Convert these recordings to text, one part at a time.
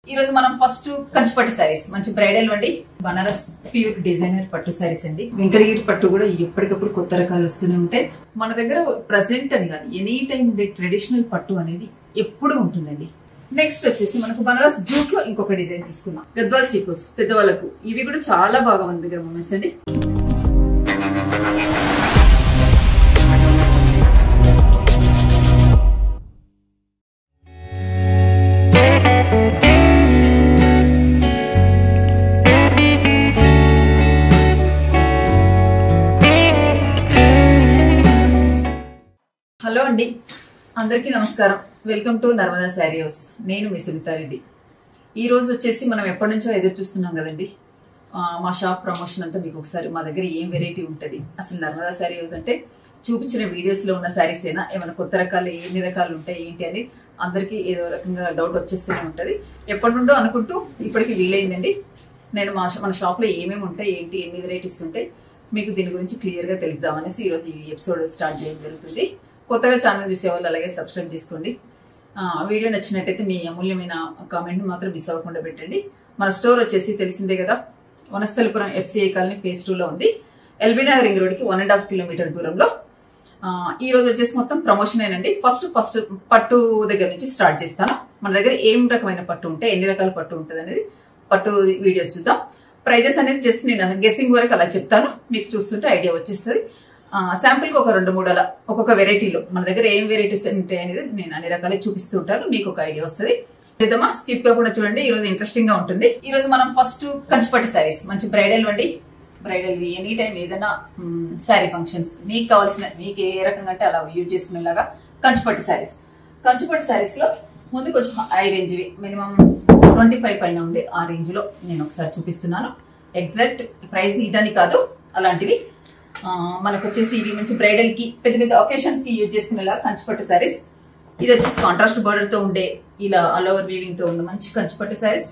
ఈ రోజు మనం ఫస్ట్ కంచిపట్టు శారీస్ మంచి బ్రైడల్ వండి బనారస్ ప్యూర్ డిజైనర్ పట్టు శారీస్ అండి వెంకటగిరి పట్టు కూడా ఎప్పటికప్పుడు కొత్త రకాలు వస్తూనే ఉంటాయి మన దగ్గర ప్రజెంట్ అని కాదు ఎనీ టైం ఉండే ట్రెడిషనల్ పట్టు అనేది ఎప్పుడు ఉంటుందండి నెక్స్ట్ వచ్చేసి మనకు బనారస్ జూట్ లో ఇంకొక డిజైన్ తీసుకుందాం గద్వాల్ సీకోస్ పెద్దవాళ్ళకు ఇవి కూడా చాలా బాగా మన దగ్గర మూమెంట్స్ అండి హలో అండి అందరికీ నమస్కారం welcome to Narmada sari house నేను మీ సునీతారెడ్డి ఈ రోజు వచ్చేసి మనం ఎప్పటి నుంచో ఎదురు చూస్తున్నాం కదండి ఆ, మా షాప్ ప్రమోషన్ అంతా మీకు ఒకసారి మా దగ్గర ఏం వెరైటీ ఉంటుంది అసలు నర్మదా శారీ హౌస్ అంటే చూపించిన వీడియోస్ లో ఉన్న శారీస్ ఏనా ఏమైనా కొత్త రకాలు ఎన్ని రకాలు ఉంటాయి ఏంటి అని అందరికీ ఏదో రకంగా డౌట్ వచ్చేస్తూనే ఉంటది ఎప్పటి నుండో అనుకుంటూ ఇప్పటికి వీలైందండి నేను మా మన షాప్ లో ఏమేమి ఉంటాయి ఏంటి ఎన్ని వెరైటీస్ ఉంటాయి మీకు దీని గురించి క్లియర్ గా తెలుద్దామనేసి ఈ రోజు ఈ ఎపిసోడ్ స్టార్ట్ చేయడం జరుగుతుంది కొత్తగా ఛానల్ చూసే వాళ్ళు అలాగే సబ్స్క్రైబ్ చేసుకోండి ఆ, వీడియో నచ్చినట్టయితే మీ అమూల్యమైన కామెంట్ మాత్రం మిస్ అవ్వకుండా పెట్టండి మన స్టోర్ వచ్చేసి తెలిసిందే కదా Vanasthalipuram FCI colony phase two లో ఉంది ఎల్బీ నగర్ రింగ్ రోడ్ కి వన్ అండ్ హాఫ్ కిలోమీటర్ దూరంలో ఆ, ఈ రోజు వచ్చేసి మొత్తం ప్రమోషన్ ఏనండి ఫస్ట్ ఫస్ట్ పట్టు దగ్గర నుంచి స్టార్ట్ చేస్తాను మన దగ్గర ఏం రకమైన పట్టు ఉంటే ఎన్ని రకాల పట్టు ఉంటుంది అనేది పట్టు వీడియోస్ చూద్దాం ప్రైజెస్ అనేది జస్ట్ నేను గెస్సింగ్ వరకు అలా చెప్తాను మీకు చూస్తుంటే ఐడియా వచ్చేస్తుంది శాంపుల్ కి ఒక రెండు మూడు అలా ఒక్కొక్క వెరైటీలో మన దగ్గర ఏం వెరైటీస్ ఉంటాయి అనేది నేను అన్ని రకాలు చూపిస్తూ ఉంటాను మీకు ఒక ఐడియా వస్తుంది చేద్దామా స్కిప్ కాకుండా చూడండి ఈ రోజు ఇంట్రెస్టింగ్ గా ఉంటుంది ఈ రోజు మనం ఫస్ట్ కంచిపట్టు శారీస్ మంచి బ్రైడల్ వండి బ్రైడల్ ఎనీ టైం ఏదైనా శారీ ఫంక్షన్స్ మీకు కావాల్సిన మీకు ఏ రకంగా అంటే అలా యూజ్ చేసుకునేలాగా కంచిపట్టు శారీస్ కంచిపట్టు శారీస్ లో ముందు కొంచెం high range minimum twenty five పైన ఉండే ఆ రేంజ్ లో నేను ఒకసారి చూపిస్తున్నాను ఎగ్జాక్ట్ ప్రైస్ ఇదని కాదు అలాంటివి ఆ, మనకు వచ్చేసి ఇవి మంచి బ్రైడల్ కి పెద్ద పెద్ద ఒకేషన్స్ కి యూజ్ చేసుకునేలాగా కంచిపట్టు శారీస్ ఇది వచ్చేసి కాంట్రాస్ట్ బార్డర్ తో ఉండే ఇలా ఆల్ ఓవర్ వీవింగ్ తో ఉన్న మంచి కంచిపట్టు శారీస్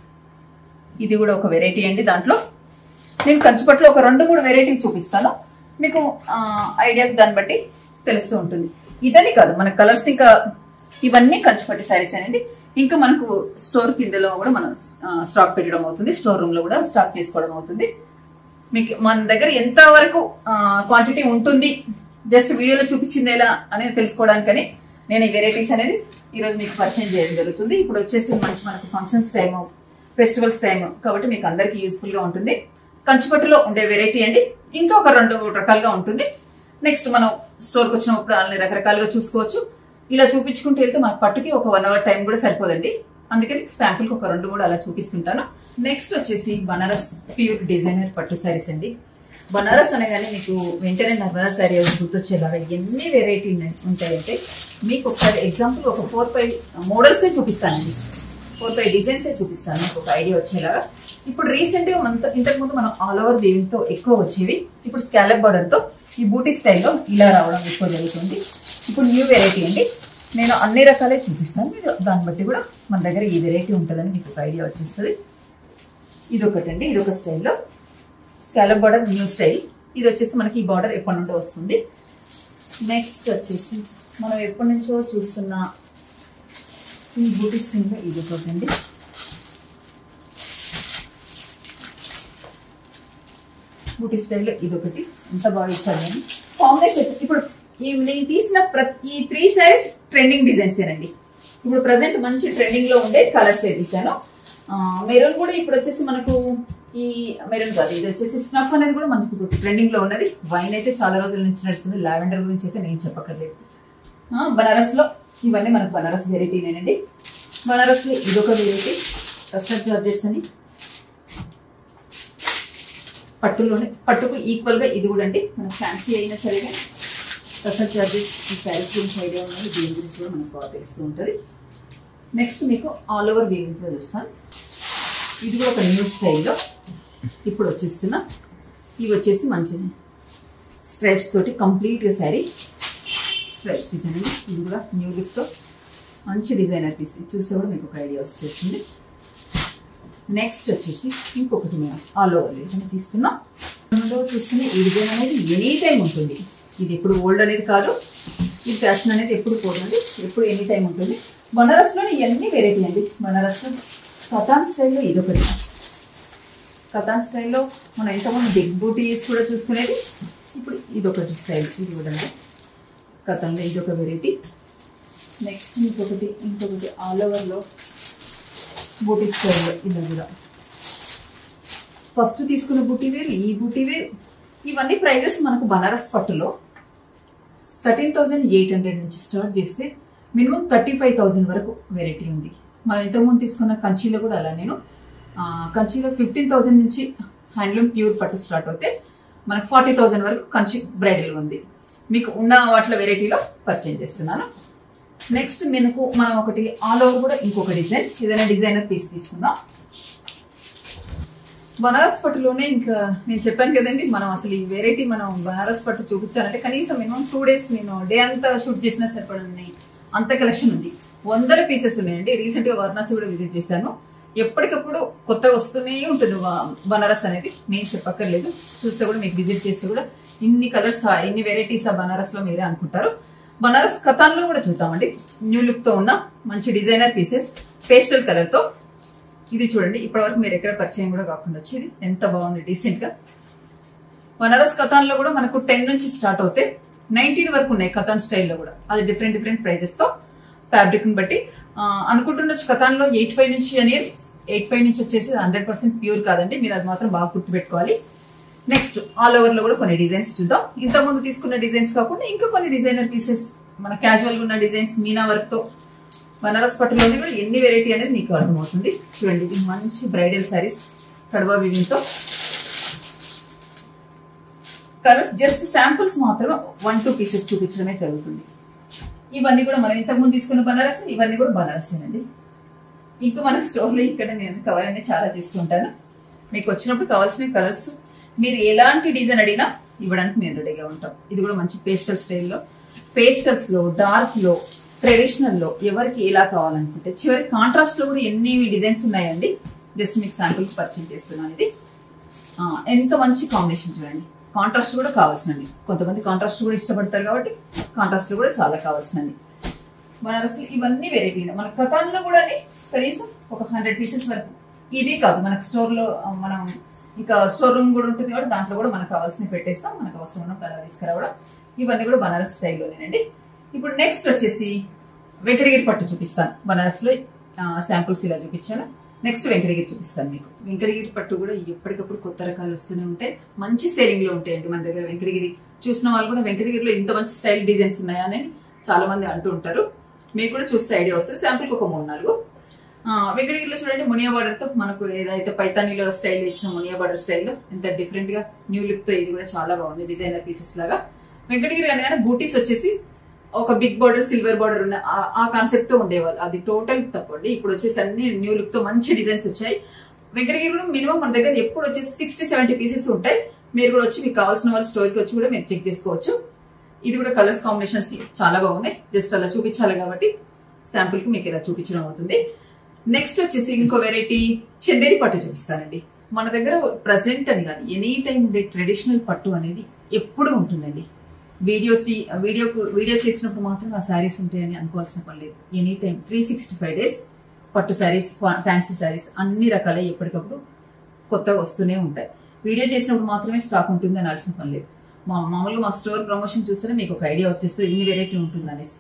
ఇది కూడా ఒక వెరైటీ అండి దాంట్లో నేను కంచిపట్లో ఒక రెండు మూడు వెరైటీ చూపిస్తాను మీకు ఐడియా దాన్ని బట్టి తెలుస్తూ ఉంటుంది ఇదని కాదు మన కలర్స్ ఇంకా ఇవన్నీ కంచిపట్టి శారీస్ అండి ఇంకా మనకు స్టోర్ కిందలో కూడా మనం స్టాక్ పెట్టడం అవుతుంది స్టోర్ రూమ్ లో కూడా స్టాక్ చేసుకోవడం అవుతుంది మీకు మన దగ్గర ఎంత వరకు క్వాంటిటీ ఉంటుంది జస్ట్ వీడియోలో చూపించింది ఎలా అనేది తెలుసుకోవడానికని నేను ఈ వెరైటీస్ అనేది ఈ రోజు మీకు పరిచయం చేయడం జరుగుతుంది ఇప్పుడు వచ్చేసి మంచి మనకు ఫంక్షన్స్ టైము ఫెస్టివల్స్ టైం కాబట్టి మీకు అందరికీ యూస్ఫుల్ గా ఉంటుంది కంచిపట్టులో ఉండే వెరైటీ అండి ఇంకా ఒక రెండు మూడు రకాలుగా ఉంటుంది నెక్స్ట్ మనం స్టోర్కి వచ్చినప్పుడు అన్ని రకరకాలుగా చూసుకోవచ్చు ఇలా చూపించుకుంటూ వెళ్తే మన పట్టుకి ఒక వన్ అవర్ టైం కూడా సరిపోదండి అందుకని శాంపుల్ ఒక రెండు కూడా అలా చూపిస్తుంటాను నెక్స్ట్ వచ్చేసి బనారస్ ప్యూర్ డిజైనర్ పట్టు శారీస్ అండి బనారస్ అనగానే మీకు వెంటనే నర్మదా శారీ గుర్తొచ్చేలాగా ఎన్ని వెరైటీ ఉంటాయంటే మీకు ఒకసారి ఎగ్జాంపుల్ ఒక ఫోర్ ఫైవ్ మోడల్సే చూపిస్తానండి ఫోర్ ఫైవ్ డిజైన్సే చూపిస్తాను మీకు ఒక ఐడియా వచ్చేలాగా ఇప్పుడు రీసెంట్ గా మనతో ఇంతకు ముందు మనం ఆల్ ఓవర్ వీవింగ్ తో ఎక్కువ వచ్చేవి ఇప్పుడు స్కాలప్ బార్డర్ తో ఈ బూటీ స్టైల్లో ఇలా రావడం ఎక్కువ జరుగుతుంది ఇప్పుడు న్యూ వెరైటీ అండి నేను అన్ని రకాలే చూపిస్తాను మీరు దాన్ని బట్టి కూడా మన దగ్గర ఈ వెరైటీ ఉంటుందని మీకు ఒక ఐడియా వచ్చేస్తుంది ఇది ఒకటండి ఇది ఒక స్టైల్లో స్కాలప్ బార్డర్ న్యూ స్టైల్ ఇది వచ్చేసి మనకి ఈ బార్డర్ ఎప్పటి నుండో వస్తుంది నెక్స్ట్ వచ్చేసి మనం ఎప్పటి నుంచో చూస్తున్న ఈ బూటీ స్టైల్లో ఇది ఒకటండి బూటీ స్టైల్లో ఇది ఒకటి ఎంత బాగా ఇచ్చారు నేను కాంబినేషన్ ఇప్పుడు ఈ నేను తీసిన ప్రతి ఈ త్రీ సారీస్ ట్రెండింగ్ డిజైన్స్ ఏనండి ఇప్పుడు ప్రజెంట్ మంచి ట్రెండింగ్ లో ఉండే కలర్స్ తీసాను మెరూన్ కూడా ఇప్పుడు వచ్చేసి మనకు ఈ మెరూన్ కాదు ఇది వచ్చేసి స్నఫ్ అనేది కూడా మనకి ఇప్పుడు ట్రెండింగ్ లో ఉన్నది వైన్ అయితే చాలా రోజుల నుంచి నడుస్తుంది లావెండర్ గురించి అయితే నేను చెప్పక్కర్లేదు ఆ, బనారస్ లో ఇవన్నీ మనకు బనారస్ వెరైటీనేనండి బనారస్ లో ఇదొక వెరైటీ కస్టర్ జార్జెట్స్ అని పట్టులోనే పట్టుకు ఈక్వల్ గా ఇది కూడా అండి మనకు ఫ్యాన్సీ అయినా సరే కసర్ చార్జెస్ ఈ శారీస్ గురించి ఐడియా ఉన్నది దీని గురించి కూడా మనకు బాగా తెలుస్తూ ఉంటుంది నెక్స్ట్ మీకు ఆల్ ఓవర్ వీవింగ్ లో చూస్తాను ఇది కూడా ఒక న్యూ స్టైల్లో ఇప్పుడు వచ్చేస్తున్న ఇవి వచ్చేసి మంచి స్ట్రైప్స్ తోటి కంప్లీట్గా శారీ స్ట్రైప్స్ డిజైన్ అండి ఇది కూడా న్యూ లుక్తో మంచి డిజైనర్ పీస్ చూస్తే కూడా మీకు ఒక ఐడియా వచ్చేసింది నెక్స్ట్ వచ్చేసి ఇంకొకటి మేము ఆల్ ఓవర్ వీటిని తీసుకున్నాం రెండవ చూస్తున్న ఈ డిజైన్ అనేది ఎనీ టైం ఉంటుంది ఇది ఎప్పుడు ఓల్డ్ అనేది కాదు ఈ ఫ్యాషన్ అనేది ఎప్పుడు పోతుంది ఎప్పుడు ఎనీ టైం ఉంటుంది బనారస్లో ఇవన్నీ వెరైటీ అండి బనారస్లో కథాన్ స్టైల్లో ఇదొకటి కథాన్ స్టైల్లో మనం ఎంతమంది బిగ్ బూటీస్ కూడా చూసుకునేది ఇప్పుడు ఇదొకటి స్టైల్ ఇది కూడా కథంలో ఇదొక వెరైటీ నెక్స్ట్ ఇంకొకటి ఇంకొకటి ఆల్ ఓవర్లో బూటీ స్టైల్లో ఇలా కూడా ఫస్ట్ తీసుకున్న బూటీ వేరు ఈ బూటీ వేరు ఇవన్నీ ప్రైజెస్ మనకు బనారస్ పట్టులో థర్టీన్ థౌజండ్ ఎయిట్ హండ్రెడ్ నుంచి స్టార్ట్ చేస్తే మినిమం థర్టీ ఫైవ్ థౌజండ్ వరకు వెరైటీ ఉంది మనం ఇంతకుముందు తీసుకున్న కంచిలో కూడా అలా నేను ఆ, కంచిలో ఫిఫ్టీన్ థౌజండ్ నుంచి హ్యాండ్లూమ్ ప్యూర్ పట్టు స్టార్ట్ అవుతే మనకు ఫార్టీ థౌజండ్ వరకు కంచి బ్రైడల్ ఉంది మీకు ఉన్న వాటిలో వెరైటీలో పరిచయం చేస్తున్నాను నెక్స్ట్ మనకు మనం ఒకటి ఆల్ ఓవర్ కూడా ఇంకొక డిజైన్ ఏదైనా డిజైనర్ పీస్ తీసుకుందాం బనారస్ పట్టులోనే ఇంకా నేను చెప్పాను కదండి మనం అసలు ఈ వెరైటీ మనం బనారస్ పట్టు చూపించాలంటే కనీసం మినిమం టూ డేస్ నేను డే అంతా షూట్ చేసినా సరిపడండి అంత కలెక్షన్ ఉంది వందల పీసెస్ ఉన్నాయండి రీసెంట్ గా వారణాసి కూడా విజిట్ చేశాను ఎప్పటికప్పుడు కొత్తగా వస్తూనే ఉంటుంది బ- బనారస్ అనేది నేను చెప్పక్కర్లేదు చూస్తే కూడా మీకు విజిట్ చేస్తే కూడా ఇన్ని కలర్స్ ఇన్ని వెరైటీస్ ఆ బనారస్ లో మీరే అనుకుంటారు బనారస్ కథాన్లో కూడా చూద్దామండి న్యూ లుక్ తో ఉన్న మంచి డిజైనర్ పీసెస్ పేస్టల్ కలర్ తో ఇది చూడండి ఇప్పటివరకు మీరు ఎక్కడ పరిచయం కూడా కాకుండా వచ్చేది ఎంత బాగుంది డీసెంట్ గా బనారస్ కథాన్లో కూడా మనకు టెన్ నుంచి స్టార్ట్ అవుతే నైన్టీన్ వరకు ఉన్నాయి కథాన్ స్టైల్లో కూడా అది డిఫరెంట్ డిఫరెంట్ ప్రైజెస్ తో ఫ్యాబ్రిక్ ని బట్టి ఆ, అనుకుంటుండొచ్చు కథాన్లో ఎయిట్ ఫైవ్ నుంచి అనేది ఎయిట్ ఫైవ్ నుంచి వచ్చేసి హండ్రెడ్ పర్సెంట్ ప్యూర్ కాదండి మీరు అది మాత్రం బాగా గుర్తుపెట్టుకోవాలి నెక్స్ట్ ఆల్ ఓవర్ లో కూడా కొన్ని డిజైన్స్ చూద్దాం ఇంత ముందు తీసుకున్న డిజైన్స్ కాకుండా ఇంకా కొన్ని డిజైనర్ పీసెస్ మన క్యాజువల్ గా ఉన్న డిజైన్స్ మీనా వర్క్ తో బనారస్ పట్టులోని కూడా ఎన్ని వెరైటీ అనేది మీకు అర్థమవుతుంది చూడండి ఇది మంచి బ్రైడల్ శారీస్ కడవా వివింగ్ తో కలర్స్ జస్ట్ శాంపుల్స్ మాత్రమే వన్ టూ పీసెస్ చూపించడమే జరుగుతుంది ఇవన్నీ కూడా మనం ఇంతకుముందు తీసుకున్న బనారస్ ఇవన్నీ కూడా బనారస్ అండి ఇంకా మనకు స్టోర్లో ఇక్కడ నేను కవర్ అనేది చాలా చేస్తూ ఉంటాను మీకు వచ్చినప్పుడు కావాల్సిన కలర్స్ మీరు ఎలాంటి డిజైన్ అడిగినా ఇవ్వడానికి మేము రెడీగా ఉంటాం ఇది కూడా మంచి పేస్టల్ స్టైల్లో పేస్టల్స్ లో డార్క్ లో ట్రెడిషనల్ లో ఎవరికి ఎలా కావాలనుకుంటే చివరి కాంట్రాస్ట్ లో కూడా ఎన్ని డిజైన్స్ ఉన్నాయండి జస్ట్ మీకు శాంపిల్స్ పరిచయం చేస్తున్నాను ఇది ఆ, ఎంత మంచి కాంబినేషన్ చూడండి కాంట్రాస్ట్ కూడా కావాల్సినవి కొంతమంది కాంట్రాస్ట్ కూడా ఇష్టపడతారు కాబట్టి కాంట్రాస్ట్ కూడా చాలా కావాల్సినవి బనారస్ ఇవన్నీ వెరైటీ మన కథాన్లో కూడా కనీసం ఒక హండ్రెడ్ పీసెస్ వరకు ఇవి కాదు మనకు స్టోర్ లో ఆ, మనం ఇంకా స్టోర్ రూమ్ కూడా ఉంటుంది కాబట్టి దాంట్లో కూడా మనకు కావాల్సినవి పెట్టేస్తాం మనకు అవసరం ఉన్నప్పుడు అలా తీసుకురావడం ఇవన్నీ కూడా బనారస్ స్టైల్లోనేనండి ఇప్పుడు నెక్స్ట్ వచ్చేసి వెంకటగిరి పట్టు చూపిస్తాను బనారస్ లో శాంపుల్స్ ఇలా చూపించాను నెక్స్ట్ వెంకటగిరి చూపిస్తాను మీకు వెంకటగిరి పట్టు కూడా ఎప్పటికప్పుడు కొత్త రకాలు వస్తూనే ఉంటాయి మంచి సేలింగ్ లో ఉంటాయండి మన దగ్గర వెంకటగిరి చూసిన వాళ్ళు కూడా వెంకటగిరిలో ఇంత మంచి స్టైల్ డిజైన్స్ ఉన్నాయా అని చాలా మంది అంటూ ఉంటారు మీకు కూడా చూస్తే ఐడియా వస్తుంది శాంపుల్ ఒక మూడు నాలుగు ఆ, వెంకటగిరిలో చూడండి మునియా బార్డర్ తో మనకు ఏదైతే పైతానీలో స్టైల్ ఇచ్చిన మునియా బార్డర్ స్టైల్లో ఎంత డిఫరెంట్ గా న్యూ లుక్ తో ఇది కూడా చాలా బాగుంది డిజైనర్ పీసెస్ లాగా వెంకటగిరి అనగానే బూటీస్ వచ్చేసి ఒక బిగ్ బార్డర్ సిల్వర్ బార్డర్ ఉన్న ఆ- ఆ కాన్సెప్ట్ తో ఉండేవాళ్ళు అది టోటల్ తప్పండి ఇప్పుడు వచ్చేసి అన్ని న్యూ లుక్ తో మంచి డిజైన్స్ వచ్చాయి వెంకటగిరిలో మినిమం మన దగ్గర ఎప్పుడు వచ్చేసి సిక్స్టీ సెవెంటీ పీసెస్ ఉంటాయి మీరు కూడా వచ్చి మీకు కావాల్సిన వాళ్ళ స్టోర్కి వచ్చి కూడా మీరు చెక్ చేసుకోవచ్చు ఇది కూడా కలర్స్ కాంబినేషన్స్ చాలా బాగున్నాయి జస్ట్ అలా చూపించాలి కాబట్టి శాంపుల్ కి మీకు ఇలా చూపించడం అవుతుంది నెక్స్ట్ వచ్చేసి ఇంకో వెరైటీ చందేరి పట్టు చూపిస్తానండి మన దగ్గర ప్రజెంట్ అని కాదు ఎనీ టైం ఉండే ట్రెడిషనల్ పట్టు అనేది ఎప్పుడు ఉంటుందండి వీడియో తీ- వీడియోకు వీడియో చేసినప్పుడు మాత్రం ఆ శారీస్ ఉంటాయని అనుకోవాల్సిన పని లేదు any time three sixty five days పట్టు శారీస్ ఫ్యాన్సీ శారీస్ అన్ని రకాల ఎప్పటికప్పుడు కొత్తగా వస్తూనే ఉంటాయి వీడియో చేసినప్పుడు మాత్రమే స్టాక్ ఉంటుంది అనాల్సిన పని లేదు మా మామూలుగా మా స్టోర్ ప్రమోషన్ చూస్తేనే మీకు ఒక ఐడియా వచ్చేస్తుంది ఇన్ని వెరైటీ ఉంటుంది అనేసి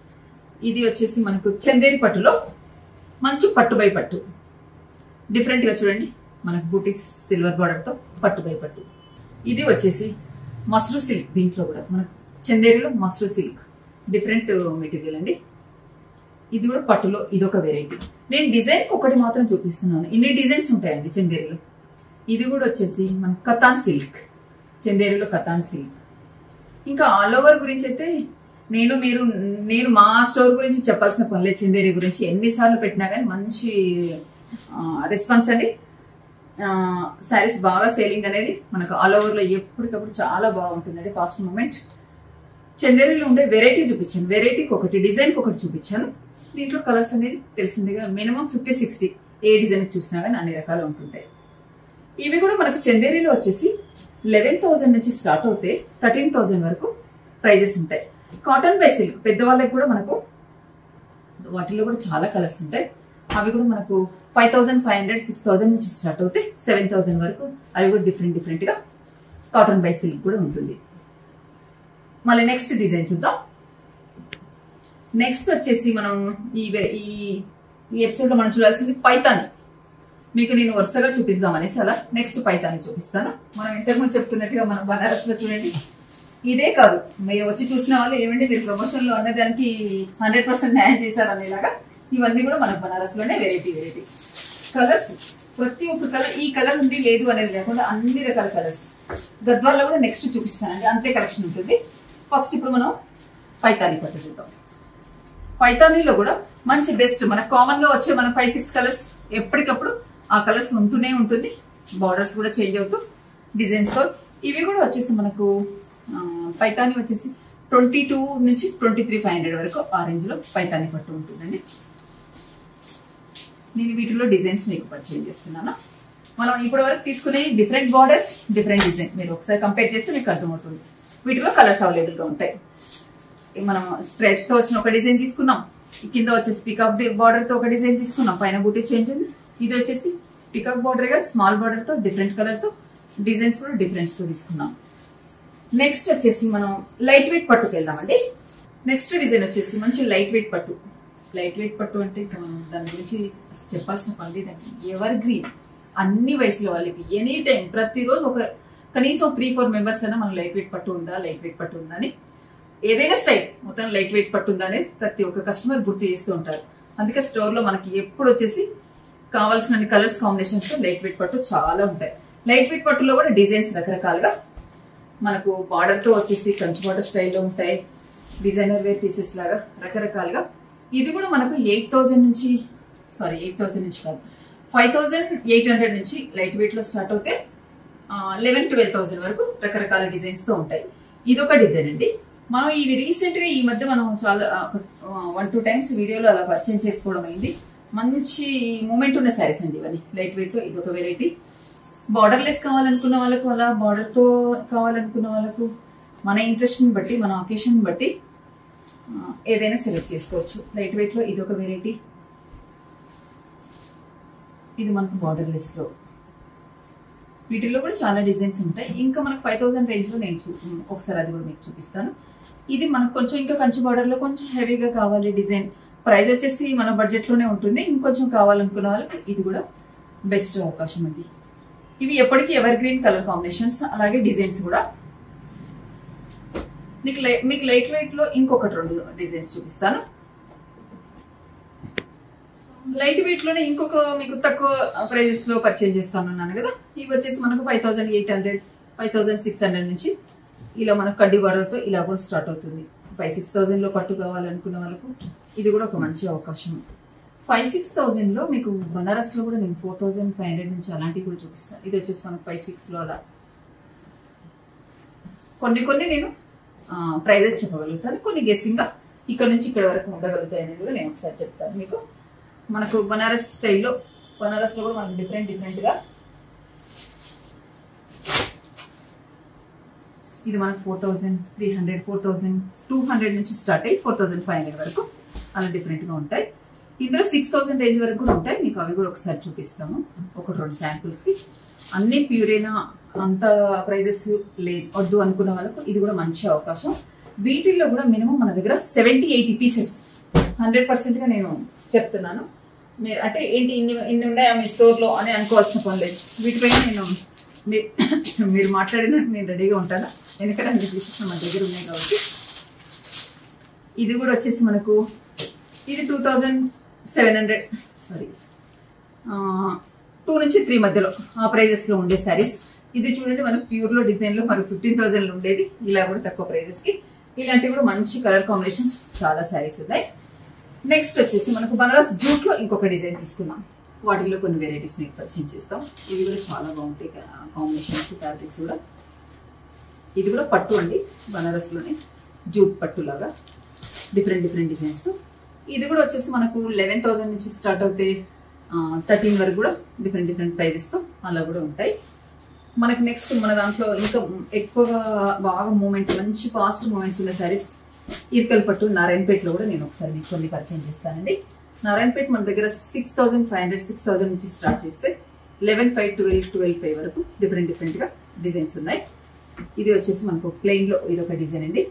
ఇది వచ్చేసి మనకు చందేరి పట్టులో మంచి పట్టు బై పట్టు డిఫరెంట్ గా చూడండి మనకు బూటీస్ సిల్వర్ బార్డర్ తో పట్టు బై పట్టు ఇది వచ్చేసి మస్రు సిల్క్ దీంట్లో కూడా మన చందేరిలో మస్రు సిల్క్ డిఫరెంట్ మెటీరియల్ అండి ఇది కూడా పట్టులో ఇదొక వెరైటీ నేను డిజైన్ ఒకటి మాత్రం చూపిస్తున్నాను ఇన్ని డిజైన్స్ ఉంటాయండి చందేరిలో ఇది కూడా వచ్చేసి మన కతాన్ సిల్క్ చందేరిలో కతాన్ సిల్క్ ఇంకా ఆల్ ఓవర్ గురించి అయితే నేను మీరు నేను మా స్టోర్ గురించి చెప్పాల్సిన పని లేదు చందేరి గురించి ఎన్నిసార్లు పెట్టినా కానీ మంచి రెస్పాన్స్ అండి శారీస్ బాగా సేలింగ్ అనేది మనకు ఆల్ ఓవర్ లో ఎప్పటికప్పుడు చాలా బాగుంటుందండి ఫాస్ట్ మూమెంట్ చందేరిలో ఉండే వెరైటీ చూపించాను వెరైటీకి ఒకటి డిజైన్కి ఒకటి చూపించాను దీంట్లో కలర్స్ అనేది తెలిసిందిగా మినిమం ఫిఫ్టీ సిక్స్టీ ఏ డిజైన్ చూసినా కానీ అన్ని రకాలు ఉంటుంటాయి ఇవి కూడా మనకు చందేరిలో వచ్చేసి లెవెన్ థౌసండ్ నుంచి స్టార్ట్ అవుతే థర్టీన్ థౌసండ్ వరకు ప్రైజెస్ ఉంటాయి కాటన్ బై సిల్క్ పెద్దవాళ్ళకి కూడా మనకు వాటిలో కూడా చాలా కలర్స్ ఉంటాయి అవి కూడా మనకు five thousand five hundred six thousand నుంచి స్టార్ట్ అవుతాయి సెవెన్ థౌసండ్ వరకు అవి కూడా డిఫరెంట్ డిఫరెంట్గా కాటన్ బై సిల్క్ కూడా ఉంటుంది మళ్ళీ నెక్స్ట్ డిజైన్ చూద్దాం నెక్స్ట్ వచ్చేసి మనం ఈ వె- ఈ ఈ ఎపిసోడ్ లో మనం చూడాల్సింది పైతాన్ మీకు నేను వరుసగా చూపిస్తాం అనేసి అలా నెక్స్ట్ పైతాన్ని చూపిస్తాను మనం ఇంతకుముందు చెప్తున్నట్టుగా మనం బనారస్ లో చూడండి ఇదే కాదు మీరు వచ్చి చూసిన వాళ్ళు ఏమంటే మీరు ప్రమోషన్ లో అన్నదానికి హండ్రెడ్ పర్సెంట్ న్యాయం చేశారు అనేలాగా ఇవన్నీ కూడా మనకు బనారస్ లోనే వెరైటీ వెరైటీ కలర్స్ ప్రతి ఒక్క కలర్ ఈ కలర్ ఉంది లేదు అనేది లేకుండా అన్ని రకాల కలర్స్ గద్వాల్లో కూడా నెక్స్ట్ చూపిస్తానండి అంతే కలెక్షన్ ఉంటుంది ఫస్ట్ ఇప్పుడు మనం పైతాని పట్టు చూద్దాం పైతానీలో కూడా మంచి బెస్ట్ మనకు కామన్ గా వచ్చే మన ఫైవ్ సిక్స్ కలర్స్ ఎప్పటికప్పుడు ఆ కలర్స్ ఉంటూనే ఉంటుంది బార్డర్స్ కూడా చేంజ్ అవుతూ డిజైన్స్ తో ఇవి కూడా వచ్చేసి మనకు ఆ, పైతాని వచ్చేసి ట్వంటీ టూ నుంచి ట్వంటీ త్రీ ఫైవ్ హండ్రెడ్ వరకు ఆ రేంజ్ లో పైతాని పట్టు ఉంటుందండి నేను వీటిలో డిజైన్స్ మీకు పరిచయం చేస్తున్నాను మనం ఇప్పటి వరకు తీసుకునే డిఫరెంట్ బార్డర్స్ డిఫరెంట్ డిజైన్ మీరు ఒకసారి కంపేర్ చేస్తే మీకు అర్థమవుతుంది వీటిలో కలర్స్ అవైలబుల్ గా ఉంటాయి మనం స్ట్రైప్స్ తో వచ్చిన ఒక డిజైన్ తీసుకున్నాం ఈ కింద వచ్చేసి పికప్ బార్డర్ తో ఒక డిజైన్ తీసుకున్నాం పైన బూటీ చేంజ్ ఉంది ఇది వచ్చేసి పికప్ బార్డర్ గా స్మాల్ బార్డర్ తో డిఫరెంట్ కలర్ తో డిజైన్స్ కూడా డిఫరెన్స్ తో తీసుకున్నాం నెక్స్ట్ వచ్చేసి మనం లైట్ వెయిట్ పట్టుకు వెళ్దామండి నెక్స్ట్ డిజైన్ వచ్చేసి మంచి లైట్ వెయిట్ పట్టు లైట్ వెయిట్ పట్టు అంటే ఇంకా మనం దాని గురించి అసలు చెప్పాల్సిన పని లేదండి ఎవర్ గ్రీన్ అన్ని వయసులో వాళ్ళకి ఎనీ టైం ప్రతిరోజు ఒక కనీసం త్రీ ఫోర్ మెంబర్స్ అయినా మనం లైట్ వెయిట్ పట్టు ఉందా లైట్ వెయిట్ పట్టు ఉందా అని ఏదైనా స్టైల్ మొత్తం లైట్ వెయిట్ పట్టు ఉందా అనేది ప్రతి ఒక్క కస్టమర్ గుర్తు చేస్తూ ఉంటారు అందుకే స్టోర్ లో మనకి ఎప్పుడు వచ్చేసి కావాల్సిన కలర్స్ కాంబినేషన్స్ తో లైట్ వెయిట్ పట్టు చాలా ఉంటాయి లైట్ వెయిట్ పట్టులో కూడా డిజైన్స్ రకరకాలుగా మనకు బార్డర్ తో వచ్చేసి కంచి బార్డర్ స్టైల్లో ఉంటాయి డిజైనర్ వేర్ పీసెస్ లాగా రకరకాలుగా ఇది కూడా మనకు ఎయిట్ థౌసండ్ నుంచి సారీ ఎయిట్ థౌసండ్ నుంచి కాదు ఫైవ్ థౌసండ్ ఎయిట్ హండ్రెడ్ నుంచి లైట్ వెయిట్ లో స్టార్ట్ అవుతే లెవెన్ ట్వెల్వ్ థౌసండ్ వరకు రకరకాల డిజైన్స్ తో ఉంటాయి ఇది ఒక డిజైన్ అండి మనం ఇవి రీసెంట్ గా ఈ మధ్య మనం చాలా వన్ టూ టైమ్స్ వీడియోలో అలా పరిచయం చేసుకోవడం అయింది మంచి మూమెంట్ ఉన్న శారీస్ అండి ఇవన్నీ లైట్ వెయిట్ లో ఇది ఒక వెరైటీ బార్డర్ లెస్ కావాలనుకున్న వాళ్ళకు అలా బార్డర్ తో కావాలనుకున్న వాళ్ళకు మన ఇంట్రెస్ట్ ని బట్టి మన ఒకేషన్ బట్టి ఆ, ఏదైనా సెలెక్ట్ చేసుకోవచ్చు లైట్ వెయిట్ లో ఇది ఒక వెరైటీ ఇది మనకు బార్డర్ లెస్ లో వీటిల్లో కూడా చాలా డిజైన్స్ ఉంటాయి ఇంకా మనకు ఫైవ్ థౌసండ్ రేంజ్ లో నేను చూ- ఒకసారి అది కూడా మీకు చూపిస్తాను ఇది మనకు కొంచెం ఇంకా కంచి బార్డర్ లో కొంచెం హెవీగా కావాలి డిజైన్ ప్రైస్ వచ్చేసి మన బడ్జెట్ లోనే ఉంటుంది ఇంకొంచెం కావాలనుకున్న వాళ్ళకి ఇది కూడా బెస్ట్ అవకాశం అండి ఇవి ఎప్పటికీ ఎవర్ గ్రీన్ కలర్ కాంబినేషన్స్ అలాగే డిజైన్స్ కూడా మీకు లై మీకు లైట్ వెయిట్ లో ఇంకొకటి రెండు డిజైన్స్ చూపిస్తాను లైట్ వెయిట్ లోనే ఇంకొక మీకు తక్కువ ప్రైజెస్ లో పర్చేజ్ చేస్తాను అన్నాను కదా ఇవి వచ్చేసి మనకు five thousand eight hundred five thousand six hundred నుంచి ఇలా మనకు కడ్డీ బార్డర్తో ఇలా కూడా స్టార్ట్ అవుతుంది ఫైవ్ సిక్స్ థౌసండ్ లో పట్టు కావాలనుకున్న వాళ్ళకు ఇది కూడా ఒక మంచి అవకాశం ఫైవ్ సిక్స్ థౌసండ్ లో మీకు బనారస్ లో కూడా నేను ఫోర్ థౌసండ్ ఫైవ్ హండ్రెడ్ నుంచి అలాంటివి కూడా చూపిస్తాను ఇది వచ్చేసి మనకు ఫైవ్ సిక్స్ లో అలా కొన్ని కొన్ని నేను ప్రైజెస్ చెప్పగలుగుతాను కొన్ని గెస్సింగ్ గా ఇక్కడ నుంచి ఇక్కడ వరకు ఉండగలుగుతాయి అనేది కూడా నేను ఒకసారి చెప్తాను మీకు మనకు బనారస్ స్టైల్లో బనారస్ లో కూడా మనకు డిఫరెంట్ డిఫరెంట్ గా ఇది మనకు four thousand three hundred four thousand two hundred నుంచి స్టార్ట్ అయ్యి ఫోర్ థౌసండ్ ఫైవ్ హండ్రెడ్ వరకు అలా డిఫరెంట్ గా ఉంటాయి ఇందులో సిక్స్ థౌసండ్ రేంజ్ వరకు కూడా ఉంటాయి మీకు అవి కూడా ఒకసారి చూపిస్తాము ఒక రెండు శాంపుల్స్ కి అన్ని ప్యూరేనా అంత ప్రైజెస్ లేదు వద్దు అనుకున్న వాళ్ళకు ఇది కూడా మంచి అవకాశం వీటిల్లో కూడా మినిమం మన దగ్గర seventy eighty pieces hundred percent గా నేను చెప్తున్నాను మీరు అంటే ఏంటి ఇన్ని ఇన్ని ఉన్నాయా మీ స్టోర్ లో అని అనుకోవాల్సిన పని లేదు వీటిపైన నేను మీ- మీరు మాట్లాడిన నేను రెడీగా ఉంటాను ఎందుకంటే అన్ని పీసెస్ మన దగ్గర ఉన్నాయి కాబట్టి ఇది కూడా వచ్చేసి మనకు ఇది two thousand seven hundred sorry two నుంచి త్రీ మధ్యలో ఆ ప్రైజెస్ లో ఉండే శారీస్ ఇది చూడండి మనకు ప్యూర్ లో డిజైన్ లో మనకు ఫిఫ్టీన్ థౌసండ్ లో ఉండేది ఇలా కూడా తక్కువ ప్రైజెస్ కి ఇలాంటివి కూడా మంచి కలర్ కాంబినేషన్స్ చాలా శారీస్ ఉన్నాయి నెక్స్ట్ వచ్చేసి మనకు బనారస్ జూట్ లో ఇంకొక డిజైన్ తీసుకుందాం వాటిల్లో కొన్ని వెరైటీస్ మీకు పరిచయం చేస్తాం ఇవి కూడా చాలా బాగుంటాయి కాంబినేషన్స్ ఫ్యాబ్రిక్స్ కూడా ఇది కూడా పట్టు అండి బనారస్ లోనే జూట్ పట్టు లాగా డిఫరెంట్ డిఫరెంట్ డిజైన్స్ తో ఇది కూడా వచ్చేసి మనకు లెవెన్ థౌసండ్ నుంచి స్టార్ట్ అవుతే థర్టీన్ వరకు కూడా డిఫరెంట్ డిఫరెంట్ ప్రైజెస్ తో అలా కూడా ఉంటాయి మనకు నెక్స్ట్ మన దాంట్లో ఇంకా ఎక్కువగా బాగా మూమెంట్ మంచి ఫాస్ట్ మూమెంట్స్ ఉన్న సారీస్ ఇరకల్ పట్టు నారాయణపేటలో కూడా నేను ఒకసారి మీకు కొన్ని పరిచయం చేస్తానండి నారాయణపేట మన దగ్గర six thousand five hundred six thousand నుంచి స్టార్ట్ చేస్తే eleven five twelve twelve five వరకు డిఫరెంట్ డిఫరెంట్గా డిజైన్స్ ఉన్నాయి ఇది వచ్చేసి మనకు ప్లెయిన్లో ఇది ఒక డిజైన్ అండి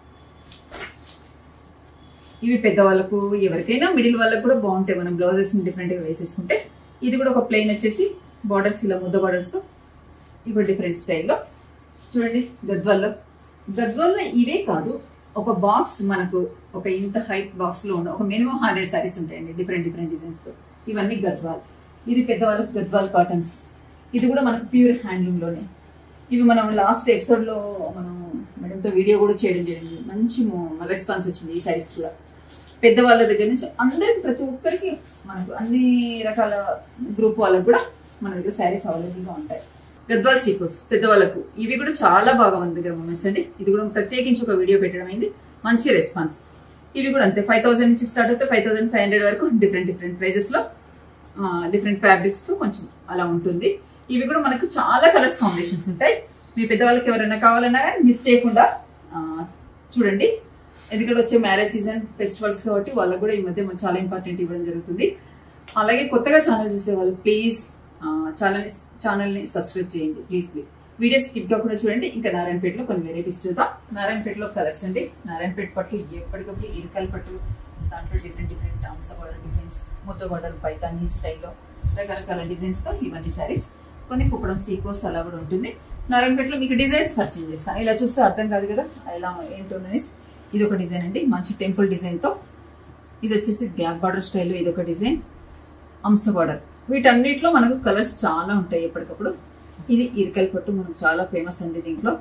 ఇవి పెద్దవాళ్ళకు ఎవరికైనా మిడిల్ వాళ్ళకు కూడా బాగుంటాయి మనం బ్లౌజెస్ డిఫరెంట్ గా వేసేసుకుంటే ఇది కూడా ఒక ప్లెయిన్ వచ్చేసి బార్డర్స్ ఇలా ముద్ద బార్డర్స్ తో ఇవి డిఫరెంట్ స్టైల్లో చూడండి గద్వాల్లో గద్వాల్లో ఇవే కాదు ఒక బాక్స్ మనకు ఒక ఇంత హైట్ బాక్స్ లో ఉన్న ఒక మినిమం హండ్రెడ్ సారీస్ ఉంటాయండి డిఫరెంట్ డిఫరెంట్ డిజైన్స్ తో ఇవన్నీ గద్వాల్ ఇది పెద్దవాళ్ళకి గద్వాల్ కాటన్స్ ఇది కూడా మనకు ప్యూర్ హ్యాండ్లూమ్ లోనే ఇవి మనం లాస్ట్ ఎపిసోడ్ లో మనం మేడంతో వీడియో కూడా చేయడం జరిగింది మంచి రెస్పాన్స్ వచ్చింది ఈ సారీస్ కూడా పెద్దవాళ్ళ దగ్గర నుంచి అందరికి ప్రతి ఒక్కరికి మనకు అన్ని రకాల గ్రూప్ వాళ్ళకు కూడా మన దగ్గర శారీస్ అవైలబుల్ గా ఉంటాయి గద్వాల్ సీకోస్ పెద్దవాళ్ళకు ఇవి కూడా చాలా బాగా మన దగ్గర మూమెంట్స్ అండి ఇది కూడా ప్రత్యేకించి ఒక వీడియో పెట్టడం అయింది మంచి రెస్పాన్స్ ఇవి కూడా అంతే ఫైవ్ థౌసండ్ నుంచి స్టార్ట్ అవుతే ఫైవ్ థౌసండ్ ఫైవ్ హండ్రెడ్ వరకు డిఫరెంట్ డిఫరెంట్ ప్రైజెస్ లో డిఫరెంట్ ఫ్యాబ్రిక్స్ తో కొంచెం అలా ఉంటుంది ఇవి కూడా మనకు చాలా కలర్స్ కాంబినేషన్స్ ఉంటాయి మీ పెద్దవాళ్ళకి ఎవరైనా కావాలన్నా మిస్ చేయకుండా ఆ, చూడండి ఎందుకంటే వచ్చే మ్యారేజ్ సీజన్ ఫెస్టివల్స్ కాబట్టి వాళ్ళకి కూడా ఈ మధ్య మనం చాలా ఇంపార్టెంట్ ఇవ్వడం జరుగుతుంది అలాగే కొత్తగా ఛానల్ చూసే వాళ్ళు ప్లీజ్ ఛానల్ ఛానల్ని సబ్స్క్రైబ్ చేయండి ప్లీజ్ ప్లీజ్ వీడియో స్కిప్ కాకుండా చూడండి ఇంకా నారాయణపేటలో కొన్ని వెరైటీస్ చూద్దాం నారాయణపేటలో కలర్స్ అండి నారాయణపేట పట్టు ఎప్పటికప్పుడు ఇరకల్ పట్టు దాంట్లో డిఫరెంట్ డిఫరెంట్ అంశ బార్డర్ డిజైన్స్ ముద్ద బార్డర్ పైతానీ స్టైల్లో రకరకాల డిజైన్స్ తో ఇవన్నీ సారీస్ కొన్ని కుప్పడం సీకోస్ అలా కూడా ఉంటుంది నారాయణపేటలో మీకు డిజైన్స్ పరిచయం చేస్తాను ఇలా చూస్తే అర్థం కాదు కదా ఇలా ఏంటోనని ఇది ఒక డిజైన్ అండి మంచి టెంపుల్ డిజైన్ తో ఇది వచ్చేసి గ్యాప్ బార్డర్ స్టైల్లో ఇది ఒక డిజైన్ అంశ బార్డర్ వీటన్నిటిలో మనకు కలర్స్ చాలా ఉంటాయి ఎప్పటికప్పుడు ఇది ఇరికల్ పట్టు మనకు చాలా ఫేమస్ అండి దీంట్లో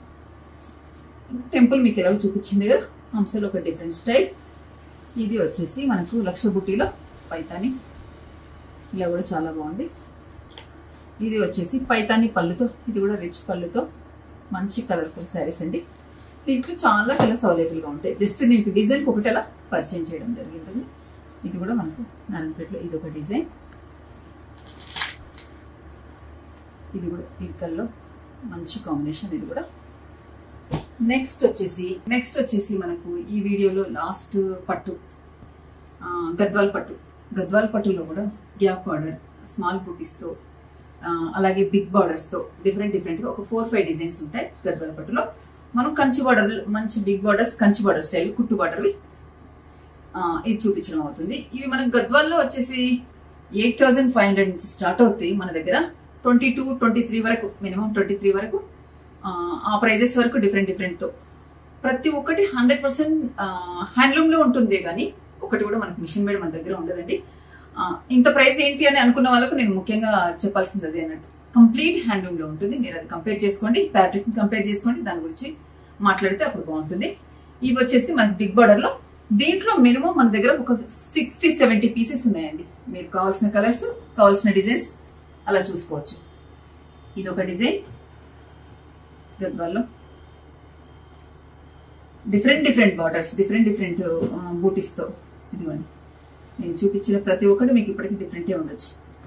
టెంపుల్ మీకు ఎలాగో చూపించింది కదా హంసలో ఒక డిఫరెంట్ స్టైల్ ఇది వచ్చేసి మనకు లక్ష బుట్టిలో పైతాని ఇలా కూడా చాలా బాగుంది ఇది వచ్చేసి పైతాని పళ్ళుతో ఇది కూడా రిచ్ పళ్ళుతో మంచి కలర్ఫుల్ శారీస్ అండి దీంట్లో చాలా కలర్స్ అవైలబుల్గా ఉంటాయి జస్ట్ నీకు డిజైన్ ఒకటి అలా పరిచయం చేయడం జరిగింది ఇది కూడా మనకు నారాయణపేటలో ఇది ఒక డిజైన్ ఇది కూడా ఇరుకల్లో మంచి కాంబినేషన్ ఇది కూడా నెక్స్ట్ వచ్చేసి నెక్స్ట్ వచ్చేసి మనకు ఈ వీడియోలో లాస్ట్ పట్టు ఆ, గద్వాల్ పట్టు గద్వాల్ పట్టులో కూడా గ్యాప్ బార్డర్ స్మాల్ బూటీస్తో అలాగే బిగ్ బార్డర్స్తో డిఫరెంట్ డిఫరెంట్గా ఒక ఫోర్ ఫైవ్ డిజైన్స్ ఉంటాయి గద్వాల్ పట్టులో మనం కంచి బార్డర్ మంచి big borders Kanchi border style కుట్టు బార్డర్వి ఆ, ఇది చూపించడం అవుతుంది ఇవి మనకు గద్వాల్లో వచ్చేసి ఎయిట్ థౌజండ్ ఫైవ్ హండ్రెడ్ నుంచి స్టార్ట్ అవుతాయి మన దగ్గర ట్వంటీ టూ ట్వంటీ త్రీ వరకు మినిమం ట్వంటీ త్రీ వరకు ఆ, ఆ ప్రైజెస్ వరకు డిఫరెంట్ డిఫరెంట్తో ప్రతి ఒక్కటి హండ్రెడ్ పర్సెంట్ హ్యాండ్లూమ్లో ఉంటుంది కానీ ఒకటి కూడా మనకి మిషన్ మేడ్ మన దగ్గర ఉండదండి ఆ, ఇంత ప్రైస్ ఏంటి అని అనుకున్న వాళ్ళకు నేను ముఖ్యంగా చెప్పాల్సింది అదే అన్నట్టు కంప్లీట్ హ్యాండ్లూమ్లో ఉంటుంది మీరు అది కంపేర్ చేసుకోండి ఫ్యాబ్రిక్ కంపేర్ చేసుకోండి దాని గురించి మాట్లాడితే అప్పుడు బాగుంటుంది ఇవి వచ్చేసి మనకి బిగ్ బార్డర్లో దీంట్లో మినిమం మన దగ్గర ఒక సిక్స్టీ సెవెంటీ పీసెస్ ఉన్నాయండి మీరు కావాల్సిన కలర్స్ కావాల్సిన డిజైన్స్ అలా చూసుకోవచ్చు ఇది ఒక డిజైన్ గద్వాల్లో different different borders different different బూటీస్తో ఇదిగోండి నేను చూపించిన ప్రతి ఒక్కటి మీకు ఇప్పటికీ డిఫరెంటే ఉండొచ్చు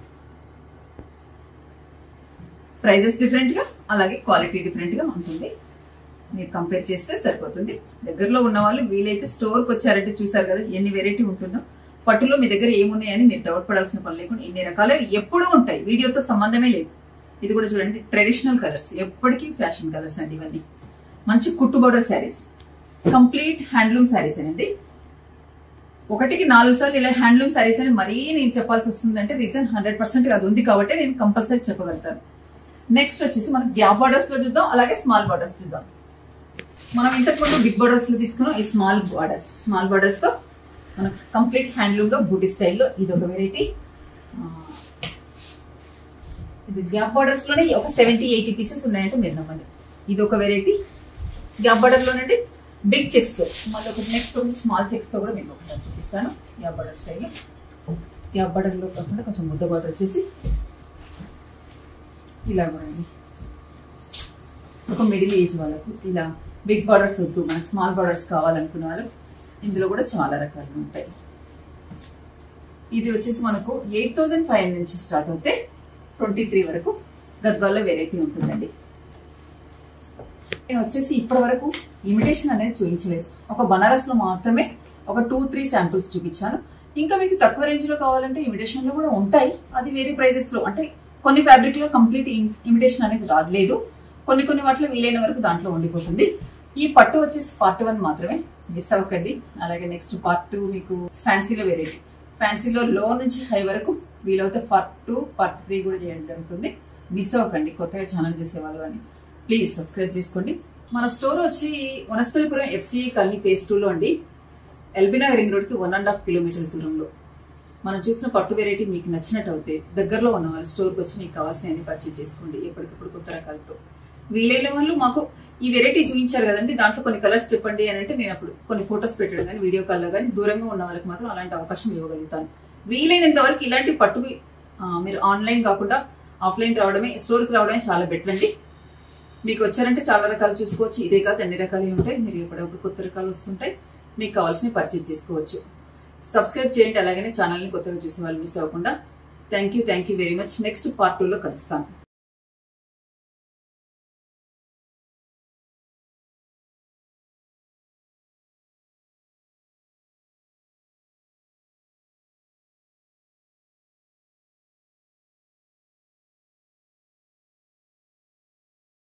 ప్రైజెస్ డిఫరెంట్గా అలాగే క్వాలిటీ డిఫరెంట్గా ఉంటుంది మీరు కంపేర్ చేస్తే సరిపోతుంది దగ్గరలో ఉన్న వాళ్ళు వీలైతే స్టోర్కి వచ్చారంటే చూసారు కదా ఎన్ని వెరైటీ ఉంటుందో పట్టులో మీ దగ్గర ఏమున్నాయని మీరు డౌట్ పడాల్సిన పని లేకుండా ఇన్ని రకాలు ఎప్పుడూ ఉంటాయి వీడియోతో సంబంధమే లేదు ఇది కూడా చూడండి ట్రెడిషనల్ కలర్స్ ఎప్పటికీ ఫ్యాషన్ కలర్స్ అండి ఇవన్నీ మంచి కుట్టు border saris complete handloom saris అండి ఒకటికి నాలుగు సార్లు ఇలా హ్యాండ్లూమ్ శారీస్ అని మరీ నేను చెప్పాల్సి వస్తుందంటే రీజన్ హండ్రెడ్ పర్సెంట్ అది ఉంది కాబట్టి నేను కంపల్సరీ చెప్పగలుగుతాను నెక్స్ట్ వచ్చేసి మనం గ్యాప్ బార్డర్స్ లో చూద్దాం అలాగే స్మాల్ బార్డర్స్ చూద్దాం మనం ఇంతకు ముందు బిగ్ బార్డర్స్ లో తీసుకున్నాం ఈ స్మాల్ బార్డర్స్ స్మాల్ బార్డర్స్ తో మనం కంప్లీట్ హ్యాండ్లూమ్ లో బూటీ స్టైల్లో ఇది ఒక వెరైటీ ఇది గ్యాప్ బార్డర్స్ లోనే ఒక సెవెంటీ ఎయిటీ పీసెస్ ఉన్నాయంటే మీరు నమ్మండి ఇది ఒక వెరైటీ గ్యాప్ బార్డర్ లోనండి బిగ్ చెక్స్ తో మళ్ళీ ఒక నెక్స్ట్ ఒకటి స్మాల్ చెక్స్ తో కూడా మీకు ఒకసారి చూపిస్తాను గ్యాప్ బార్డర్ స్టైల్లో గ్యాప్ బార్డర్ లో కాకుండా కొంచెం ముద్ద బార్డర్ వచ్చేసి ఇలా కూడా అండి ఒక మిడిల్ ఏజ్ వాళ్ళకు ఇలా బిగ్ బార్డర్స్ వద్దు మనకు స్మాల్ బార్డర్స్ కావాలనుకున్న వాళ్ళు ఇందులో కూడా చాలా రకాలు ఉంటాయి ఇది వచ్చేసి మనకు ఎయిట్ థౌజండ్ ఫైవ్ నుంచి స్టార్ట్ అవుతే ట్వంటీ త్రీ వరకు గద్వాల్లో వెరైటీ ఉంటుందండి నేను వచ్చేసి ఇప్పటి వరకు ఇమిటేషన్ అనేది చూపించలేదు ఒక బనారస్ లో మాత్రమే ఒక టూ త్రీ శాంపిల్స్ చూపించాను ఇంకా మీకు తక్కువ రేంజ్ లో కావాలంటే ఇమిటేషన్ లో కూడా ఉంటాయి అది వేరే ప్రైజెస్ లో అంటే కొన్ని ఫ్యాబ్రిక్ లో కంప్లీట్ ఇమిటేషన్ అనేది రాలేదు కొన్ని కొన్ని వాటిలో వీలైన వరకు దాంట్లో ఉండిపోతుంది ఈ పట్టు వచ్చేసి పార్ట్ వన్ మాత్రమే మిస్ అవ్వకండి అలాగే నెక్స్ట్ పార్ట్ టూ మీకు ఫ్యాన్సీలో వెరైటీ ఫ్యాన్సీలో లో నుంచి హై వరకు వీలవుతే పార్ట్ టూ పార్ట్ త్రీ కూడా చేయడం జరుగుతుంది మిస్ అవ్వకండి కొత్తగా ఛానల్ చూసేవాళ్ళు అని ప్లీజ్ సబ్స్క్రైబ్ చేసుకోండి మన స్టోర్ వచ్చి వనస్థలిపురం ఎఫ్సిఈ కాలనీ ఫేస్ టూలో అండి ఎల్బీనగర్ రింగ్ రోడ్కి వన్ అండ్ హాఫ్ కిలోమీటర్ దూరంలో మనం చూసిన పట్టు వెరైటీ మీకు నచ్చినట్టు అయితే దగ్గరలో ఉన్న వాళ్ళు స్టోర్కి వచ్చి మీకు కావాల్సిన అన్ని పర్చేజ్ చేసుకోండి ఎప్పటికప్పుడు కొత్త రకాలతో వీలైన వాళ్ళు మాకు ఈ వెరైటీ చూపించారు కదండి దాంట్లో కొన్ని కలర్స్ చెప్పండి అని అంటే నేను అప్పుడు కొన్ని ఫొటోస్ పెట్టడం కానీ వీడియో కాల్లో కానీ దూరంగా ఉన్న వాళ్ళకి మాత్రం అలాంటి అవకాశం ఇవ్వగలుగుతాను వీలైనంత వరకు ఇలాంటి పట్టుకు ఆ, మీరు ఆన్లైన్ కాకుండా ఆఫ్లైన్ రావడమే స్టోర్కి రావడమే చాలా బెటర్ అండి మీకు వచ్చారంటే చాలా రకాలు చూసుకోవచ్చు ఇదే కాదు అన్ని రకాలు ఉంటాయి మీరు ఎప్పుడప్పుడు కొత్త రకాలు వస్తుంటాయి మీకు కావాల్సినవి పర్చేజ్ చేసుకోవచ్చు సబ్స్క్రైబ్ చేయండి అలాగనే ఛానల్ని కొత్తగా చూసే వాళ్ళు మిస్ అవ్వకుండా thank you thank you very much next part టూలో కలుస్తాను